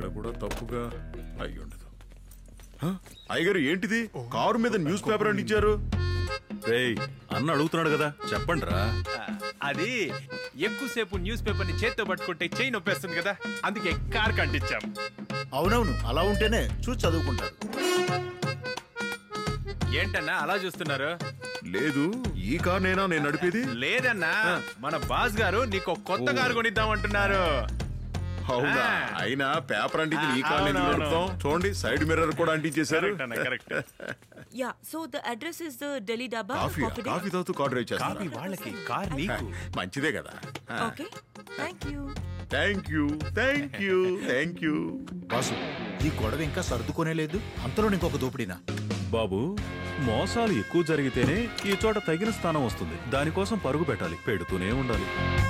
ఇక్కడ కూడా తప్పుగా అయి ఉండదు హ? అయ్యగారు ఏంటిది కారు మీద న్యూస్ పేపర్ అంటించారు రేయ్ అన్న అడుగుతున్నాడు కదా చెప్పండి రా అది ఎక్కువసేపు న్యూస్ పేపర్ ని చేత్తో పట్టుకుంటే చెయ్యి నొప్పేస్తుంది కదా అందుకే కార్ కంటించాం అవునవును అలా ఉంటేనే చూసి చదువుకుంటారు ఏంటన్నా అలా చూస్తున్నారు లేదు ఈ కార్ నేనా నేను నడిపేది లేదన్నా మన బాస్ గారు నీకు ఒక కొత్త కారు కొనిద్దాం అంటున్నారు అవునా ఆ. అయినా పేపర్ అంటించి ఈ కార్ ఎందుకు అవునవును. నడుపుతాం చూడండి సైడ్ మిర్రర్ కూడా అంటించేశారు కరెక్ట్ అన్న correct Yeah, so the address is the Delhi Daba. Coffee Coffee Day. Coffee తాగుతూ కార్ డ్రైవ్ కాపీ చేస్తాను వాళ్ళకి కార్ నీకు మంచిదే కదా Okay, thank you. Thank you thank you thank you boss ఈ గొడవ ఇంకా సర్దుకోనే లేదు అంతలో ఇంకొక దోపిడీనా బాబు మోసాలు ఎక్కువ జరిగితేనే ఈ చోట తగిన స్థానం వస్తుంది దానికోసం పరుగు పెట్టాలి పెడుతూనే ఉండాలి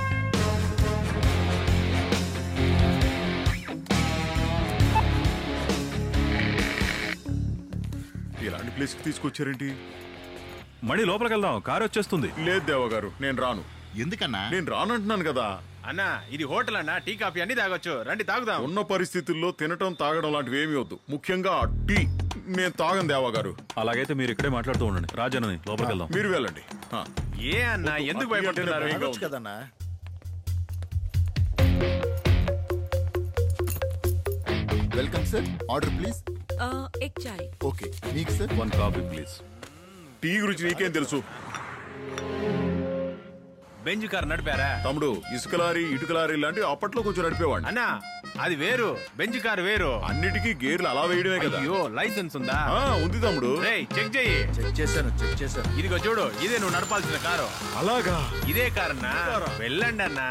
ఇలాంటి ప్లేస్ కి తీసుకొచ్చారేంటి మణి లోపలికి వెళ్దాం కారు వచ్చేస్తుంది లేదు దేవ గారు నేను రాను ఎందుకన్నా నేను రానంటున్నాను కదా అన్నా ఇది హోటల్ అన్నా టీ కాఫీ అన్ని తాగొచ్చు రండి తాగుదాం ఉన్న పరిస్థితుల్లో తినటం తాగడం లాంటివి ఏమీ వద్దు ముఖ్యంగా టీ నేను తాగను దేవా గారు అలాగైతే మీరు ఇక్కడే మాట్లాడుతూ ఉండండి రాజన్నని లోపలికి వెళ్దాం మీరు వెళ్ళండి ఆ. ఏ అన్నా ఎందుకు భయపడుతున్నారు ఇంకా తాగొచ్చు ఉంది. కదన్నా welcome sir order please Uh, egg chai. Okay మీకు sir one coffee please tea గురించి నీకేం తెలుసు బెంజ్ కార్ నడిపారా తమ్ముడు ఇసుక లారీ ఇటుక లారీ లాంటివి అప్పట్లో కొంచెం నడిపేవాడిని అన్నా అది వేరు బెంజ్ కార్ వేరు అన్నిటికీ గేర్లు అలా వేయడమే కదా అయ్యో లైసెన్స్ ఉందా ఆ, ఉంది తమ్ముడు రేయ్ చెక్ చెయ్యి చెక్ చేశాను చెక్ చేశాను ఇదిగో చూడు ఇదే నువ్వు నడపాల్సిన కారు అలాగా ఇదే కారు అన్నా వెళ్ళండి అన్నా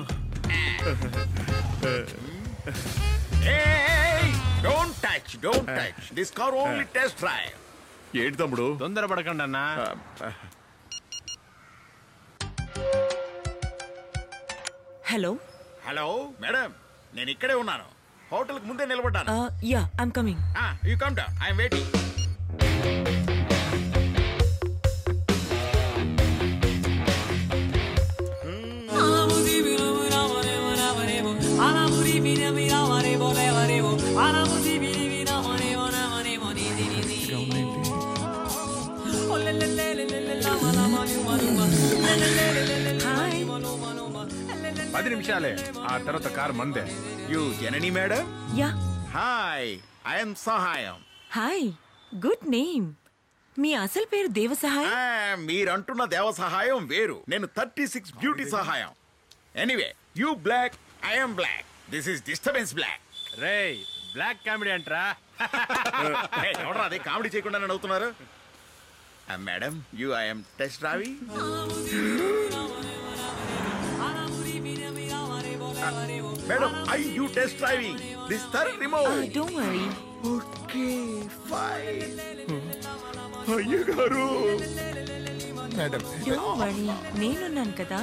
don't touch don't touch this car only test drive ఏంటి తమ్ముడు తొందరపడకండి అన్నా Hello. హలో మేడం నేను ఇక్కడే ఉన్నాను హోటల్ కి ముందే నిలబడ్డాను Uh, yeah, I'm coming. You come down I'm waiting Hi. పది నిమిషాలే ఆ తర్వాత కారు మందే you Janani madam Yeah. Hi I'm Sahayam Hi. Good name. మీ అసలు పేరు దేవసహాయ్ Ah, మీరంటున్న దేవ సహాయం వేరు నేను thirty six beauty Sahayam anyway you black I'm black this is disturbance black రేయ్ బ్లాక్ కామెడీ అంటరా ఎవరు అది కామెడీ చేయకుండా నవ్వుతున్నారు madam you I'm test driving madam I you test driving this third రిమోవ్ don't worry okay fine అయ్యగారు madam don't worry నేనున్నాను కదా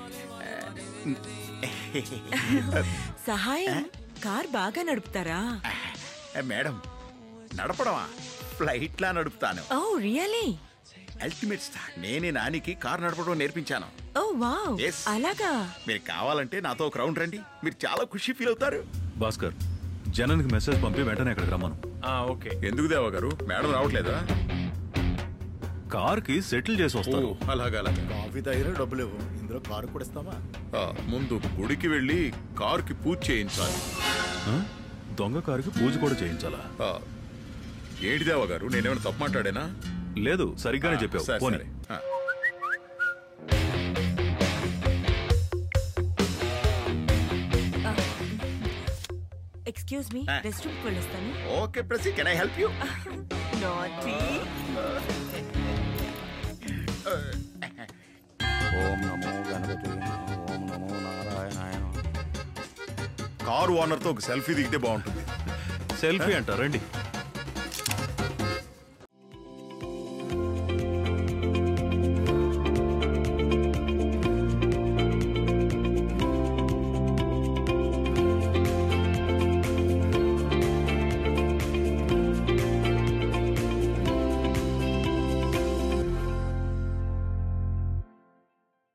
Sahayam car బాగా నడుపుతారా మేడం నడపడమా ఫ్లైట్ లా నడుపుతాను ఓ రియలీ అల్టిమేట్ స్టార్ నేనే నానికి కార్ నడపడం నేర్పించాను ఓ వావ్ Yes. అలాగా మీరు కావాలంటే నాతో ఒక రౌండ్ రండి మీరు చాలా ఖుషి ఫీల్ అవుతారు భాస్కర్ జనానికి మెసేజ్ పంపి వెంటనే ఇక్కడికి రమ్మను ఓకే ఎందుకు దేవా గారు మేడం రావట్లేదా కార్ కి సెటిల్ చేసి ఓ వస్తారు అలాగా అలాగా కాఫీ తాగినా డబ్బులు ఇవ్వు ఇందులో కారు కూడా ఇస్తావా ఆ, ముందు గుడికి వెళ్ళి కారుకి పూజ చేయించాలి ఆ? దొంగ కారుకి పూజ కూడా చేయించాలా ఆ, ఏంటి దేవా గారు నేనేమైనా తప్పు మాట్లాడానా లేదు సరిగ్గానే ఆ, చెప్పావు సరే, పోనీ సరే. ఆ. Excuse me Ah. రెస్ట్ రూమ్కి వెళ్ళొస్తాను ఓకే ప్రసి can I help you naughty ఓం నమో గణపతి ఓం నమో నారాయణాయ కారు ఓనర్ తో ఒక సెల్ఫీ దిగితే బాగుంటుంది సెల్ఫీ అంట రండి